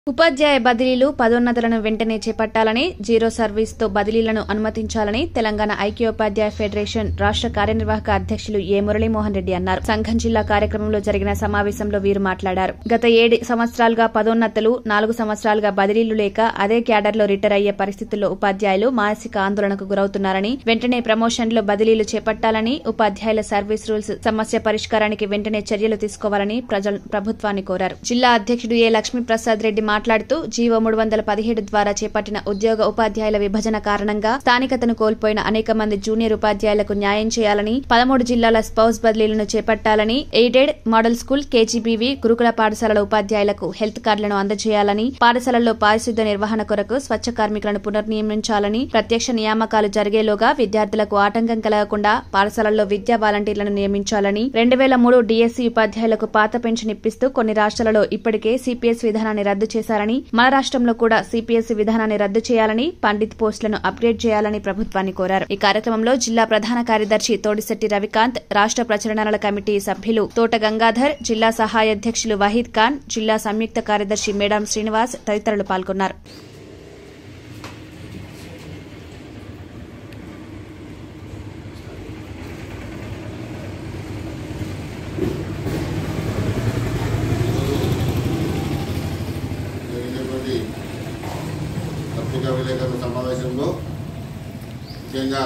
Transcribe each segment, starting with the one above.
ఉపాధ్యాయ బదిలీలు పదోన్నతులను వెంటనే చేపట్టాలని జీరో సర్వీస్తో బదిలీలను అనుమతించాలని తెలంగాణ ఐక్యోపాధ్యాయ ఫెడరేషన్ రాష్ట కార్యనిర్వాహక అధ్యక్షులు ఏ మురళీమోహన్ రెడ్డి అన్నారు సంఘం జిల్లా కార్యక్రమంలో జరిగిన సమావేశంలో వీరు మాట్లాడారు గత ఏడు సంవత్సరాలుగా పదోన్నతులు నాలుగు సంవత్సరాలుగా బదిలీలు లేక అదే క్యాడర్లో రిటైర్ అయ్యే పరిస్థితుల్లో ఉపాధ్యాయులు మానసిక ఆందోళనకు గురవుతున్నారని వెంటనే ప్రమోషన్లు బదిలీలు చేపట్టాలని ఉపాధ్యాయుల సర్వీస్ రూల్స్ సమస్య పరిష్కారానికి వెంటనే చర్యలు తీసుకోవాలని ప్రజల ప్రభుత్వాన్ని కోరారు జిల్లా అధ్యక్షుడు ఏ లక్ష్మీప్రసాద్ రెడ్డి మాట్లాడుతూ జీవో మూడు వందల పదిహేడు ద్వారా చేపట్టిన ఉద్యోగ ఉపాధ్యాయుల విభజన కారణంగా స్థానికతను కోల్పోయిన అనేక మంది జూనియర్ ఉపాధ్యాయులకు న్యాయం చేయాలని పదమూడు జిల్లాల స్పౌస్ బదిలీలను చేపట్టాలని ఎయిడెడ్ మోడల్ స్కూల్ కేజీబీవీ గురుకుల పాఠశాలల ఉపాధ్యాయులకు హెల్త్ కార్డులను అందజేయాలని పాఠశాలల్లో పారిశుద్ధ్య నిర్వహణ కొరకు స్వచ్ఛ కార్మికులను పునర్నియమించాలని ప్రత్యక్ష నియామకాలు జరిగేలోగా విద్యార్థులకు ఆటంకం కలగకుండా పాఠశాలల్లో విద్యా వాలంటీర్లను నియమించాలని రెండు వేల మూడు డీఎస్సీ ఉపాధ్యాయులకు పాత పెన్షన్ ఇప్పిస్తూ కొన్ని రాష్ట్రాలలో ఇప్పటికే సిపిఎస్ విధానాన్ని రద్దు చేశారని మన రాష్ట్రంలో కూడా సిపిఎస్ విధానాన్ని రద్దు చేయాలని పండిత్ పోస్టులను అప్గ్రేడ్ చేయాలని ప్రభుత్వాన్ని కోరారు ఈ కార్యక్రమంలో జిల్లా ప్రధాన కార్యదర్శి తోడిశెట్టి రవికాంత్ రాష్ట్ర ప్రచురణల కమిటీ సభ్యులు తోట గంగాధర్ జిల్లా సహాయ అధ్యక్షులు వహీద్ ఖాన్ జిల్లా సంయుక్త కార్యదర్శి మేడాం శ్రీనివాస్ తదితరులు పాల్గొన్నారు జరిగినటువంటి పత్రికా విలేకరుల సమావేశంలో ముఖ్యంగా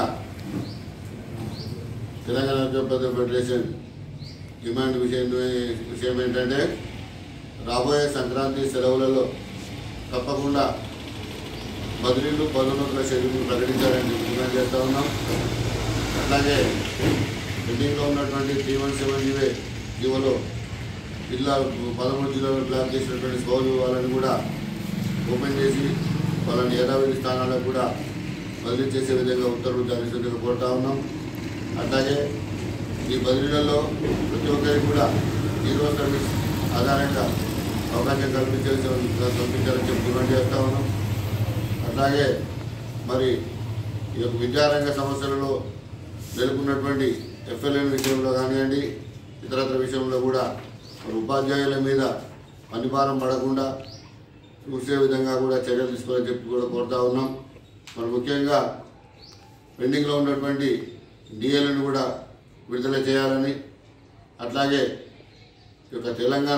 తెలంగాణ విద్యాపద్ధతి ఫెడరేషన్ డిమాండ్ విషయం విషయం ఏంటంటే రాబోయే సంక్రాంతి సెలవులలో తప్పకుండా బదిలీలు పదోన్నతుల షెడ్యూల్ ప్రకటించాలని చెప్పి డిమాండ్ చేస్తూ ఉన్నాం అట్లాగే పెండింగ్లో ఉన్నటువంటి త్రీ వన్ సెవెన్ జీవే జీవోలో జిల్లా పదమూడు జిల్లాలో బ్లాక్ చేసినటువంటి స్కౌలు వాళ్ళని కూడా ఓపెన్ చేసి వాళ్ళని యథావిధి స్థానాలకు కూడా బదిలీ చేసే విధంగా ఉత్తర్వులు జారీ చేసేందుకు కోరుతా ఉన్నాం అట్లాగే ఈ బదిలీలలో ప్రతి ఒక్కరికి కూడా జీరో సర్వీస్ ఆధారంగా అవకాశం కల్పించాల్సి కల్పించాలని చెప్పి డిమాండ్ చేస్తా ఉన్నాం అట్లాగే మరి ఈ యొక్క విద్యారంగ సమస్యలలో నెలకొన్నటువంటి ఎఫ్ఎల్ఎన్ విషయంలో కానివ్వండి ఇతరత్ర విషయంలో కూడా మరి ఉపాధ్యాయుల మీద పనిభారం పడకుండా చూసే విధంగా కూడా చర్యలు తీసుకోవాలని చెప్పి కూడా కోరుతా ఉన్నాం మరి ముఖ్యంగా పెండింగ్లో ఉన్నటువంటి డిఎల్ని కూడా విడుదల చేయాలని అట్లాగే ఈ యొక్క తెలంగాణ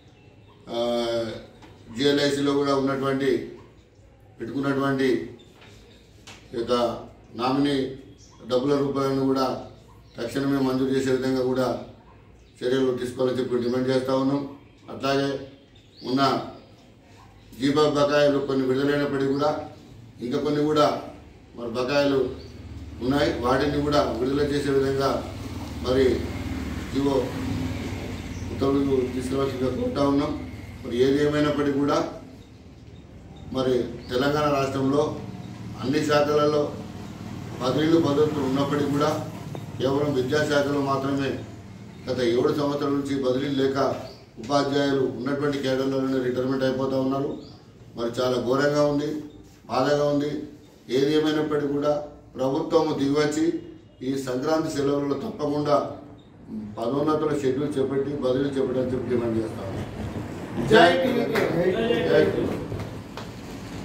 జిఎల్ఐసిలో కూడా ఉన్నటువంటి పెట్టుకున్నటువంటి ఈ యొక్క నామినీ డబ్బుల రూపాయలను కూడా తక్షణమే మంజూరు చేసే విధంగా కూడా చర్యలు తీసుకోవాలని చెప్పి డిమాండ్ చేస్తూ ఉన్నాం అట్లాగే ఉన్న జీబా బకాయిలు కొన్ని విడుదలైనప్పటికీ కూడా ఇంకా కొన్ని కూడా మరి బకాయిలు ఉన్నాయి వాటిని కూడా విడుదల చేసే విధంగా మరి జీవో ఉత్తర్వులు తీసుకురావాల్సిందిగా కోరుతా ఉన్నాం మరి ఏది ఏమైనప్పటికీ కూడా మరి తెలంగాణ రాష్ట్రంలో అన్ని శాఖలలో పదవీలు పద్ధతులు ఉన్నప్పటికీ కూడా కేవలం విద్యాశాఖలో మాత్రమే గత ఏడు సంవత్సరాల నుంచి బదిలీలు లేక ఉపాధ్యాయులు ఉన్నటువంటి కేడర్లలోనే రిటైర్మెంట్ అయిపోతూ ఉన్నారు మరి చాలా ఘోరంగా ఉంది బాధగా ఉంది ఏది ఏమైనప్పటికీ కూడా ప్రభుత్వం దిగివచ్చి ఈ సంక్రాంతి సెలవులలో తప్పకుండా పదోన్నతుల షెడ్యూల్ చేపట్టి బదిలీ చేపట్టని చెప్పి డిమాండ్ చేస్తాము జై టీడీపీ. జై టీడీపీ.